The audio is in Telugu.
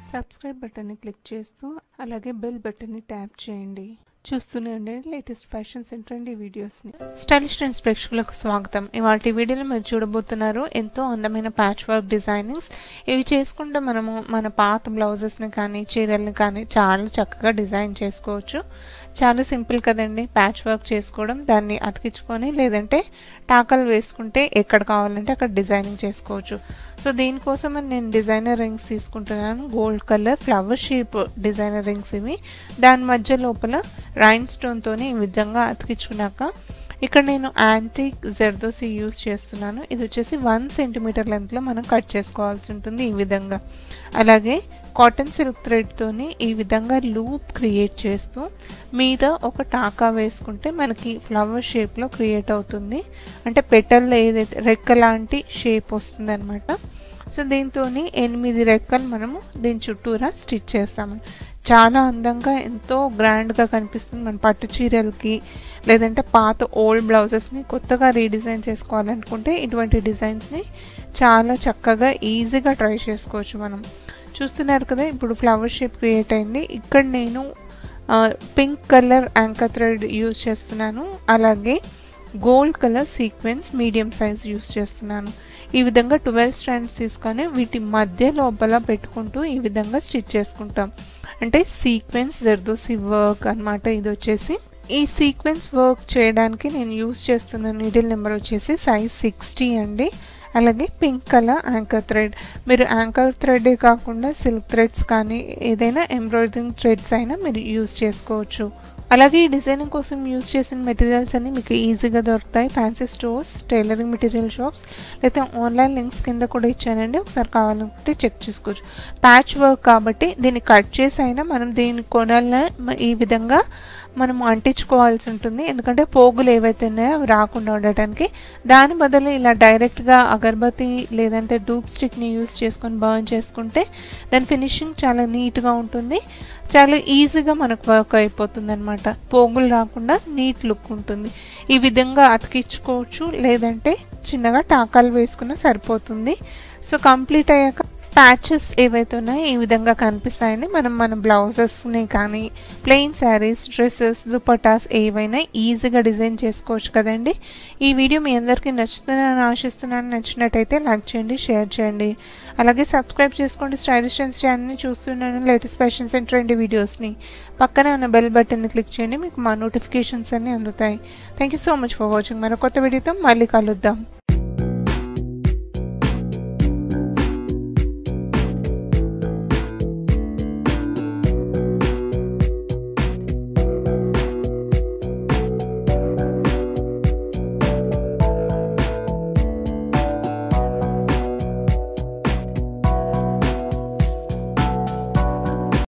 సబ్స్క్రైబ్ బటన్ని క్లిక్ చేస్తూ అలాగే బెల్ బటన్ని ట్యాప్ చేయండి చూస్తూనే ఉండండి లేటెస్ట్ ఫ్యాషన్స్ అండ్ ట్రెండీ వీడియోస్ని స్టైలిష్ ట్రెండ్స్ ప్రేక్షకులకు స్వాగతం ఇవాళ వీడియోలో మీరు చూడబోతున్నారు ఎంతో అందమైన ప్యాచ్ వర్క్ డిజైనింగ్స్ ఇవి చేసుకుంటే మనము మన పాత బ్లౌజెస్ని కానీ చీరల్ని కానీ చాలా చక్కగా డిజైన్ చేసుకోవచ్చు చాలా సింపుల్ కదండి ప్యాచ్ వర్క్ చేసుకోవడం దాన్ని అతికించుకొని లేదంటే టాకలు వేసుకుంటే ఎక్కడ కావాలంటే అక్కడ డిజైనింగ్ చేసుకోవచ్చు సో దీనికోసం నేను డిజైనర్ రింగ్స్ తీసుకుంటున్నాను gold colour flower shape designer rings ఇవి దాని మధ్య లోపల రైన్ స్టోన్తోని ఈ విధంగా అతికించుకున్నాక ఇక్కడ నేను యాంటిక్ జెర్దోసి యూస్ చేస్తున్నాను ఇది వచ్చేసి వన్ సెంటీమీటర్ లెంత్లో మనం కట్ చేసుకోవాల్సి ఉంటుంది ఈ విధంగా అలాగే కాటన్ సిల్క్ థ్రెడ్తోని ఈ విధంగా లూప్ క్రియేట్ చేస్తూ మీద ఒక టాకా వేసుకుంటే మనకి ఫ్లవర్ షేప్లో క్రియేట్ అవుతుంది అంటే పెటల్లో ఏదైతే రెక్క లాంటి షేప్ వస్తుంది అనమాట సో దీంతో ఎనిమిది రెక్కలు మనము దీని చుట్టూరా స్టిచ్ చేస్తాము చాలా అందంగా ఎంతో గ్రాండ్గా కనిపిస్తుంది మన పట్టు చీరలకి లేదంటే పాత ఓల్డ్ బ్లౌజెస్ని కొత్తగా రీడిజైన్ చేసుకోవాలనుకుంటే ఇటువంటి డిజైన్స్ని చాలా చక్కగా ఈజీగా ట్రై చేసుకోవచ్చు మనం చూస్తున్నారు కదా ఇప్పుడు ఫ్లవర్ షేప్ క్రియేట్ అయింది ఇక్కడ నేను pink colour anchor thread use చేస్తున్నాను అలాగే gold colour sequins medium size use చేస్తున్నాను ఈ విధంగా ట్వెల్వ్ స్టాండ్స్ తీసుకొని వీటి మధ్య లోపల పెట్టుకుంటూ ఈ విధంగా స్టిచ్ చేసుకుంటాం అంటే సీక్వెన్స్ జర్దోసి వర్క్ అనమాట ఇది వచ్చేసి ఈ సీక్వెన్స్ వర్క్ చేయడానికి నేను యూస్ చేస్తున్న నీడిల్ నెంబర్ వచ్చేసి సైజ్ సిక్స్టీ అండి అలాగే పింక్ కలర్ యాంకర్ థ్రెడ్ మీరు యాంకర్ థ్రెడే కాకుండా సిల్క్ థ్రెడ్స్ కానీ ఏదైనా ఎంబ్రాయిడరింగ్ థ్రెడ్స్ అయినా మీరు యూస్ చేసుకోవచ్చు అలాగే ఈ డిజైనింగ్ కోసం యూస్ చేసిన మెటీరియల్స్ అన్ని మీకు ఈజీగా దొరుకుతాయి fancy stores tailoring material shops లేకపోతే ఆన్లైన్ లింక్స్ కింద కూడా ఇచ్చానండి ఒకసారి కావాలనుకుంటే చెక్ చేసుకోవచ్చు ప్యాచ్ వర్క్ కాబట్టి దీన్ని కట్ చేసి అయినా మనం దీని కొనాలని ఈ విధంగా మనం అంటించుకోవాల్సి ఉంటుంది ఎందుకంటే పోగులు ఏవైతే ఉన్నాయో అవి రాకుండా ఉండటానికి దాని బదులు ఇలా డైరెక్ట్గా అగరబత్తి లేదంటే డూప్ స్టిక్ని యూస్ చేసుకొని బర్న్ చేసుకుంటే దాని ఫినిషింగ్ చాలా నీట్గా ఉంటుంది చాలా ఈజీగా మనకు వర్క్ అయిపోతుంది అనమాట పోగులు రాకుండా నీట్ లుక్ ఉంటుంది ఈ విధంగా అతికించుకోవచ్చు లేదంటే చిన్నగా టాకాలు వేసుకున్నా సరిపోతుంది సో కంప్లీట్ అయ్యాక ప్యాచెస్ ఏవైతే ఉన్నాయో ఈ విధంగా కనిపిస్తాయని మనం మన బ్లౌజెస్ని కానీ ప్లెయిన్ శారీస్ డ్రెస్సెస్ దుపటాస్ ఏవైనా ఈజీగా డిజైన్ చేసుకోవచ్చు కదండి ఈ వీడియో మీ అందరికీ నచ్చుతుందని ఆశిస్తున్నాను నచ్చినట్టయితే లైక్ చేయండి షేర్ చేయండి అలాగే సబ్స్క్రైబ్ చేసుకోండి స్టైలిష్ అండ్ ఛానల్ని చూస్తున్నాను లేటెస్ట్ ఫ్యాషన్స్ అండ్ ట్రెండ్ వీడియోస్ని పక్కనే ఉన్న బెల్ బటన్ని క్లిక్ చేయండి మీకు మా నోటిఫికేషన్స్ అన్నీ అందుతాయి thank you so much for watching మరో కొత్త వీడియోతో మళ్ళీ కలుద్దాం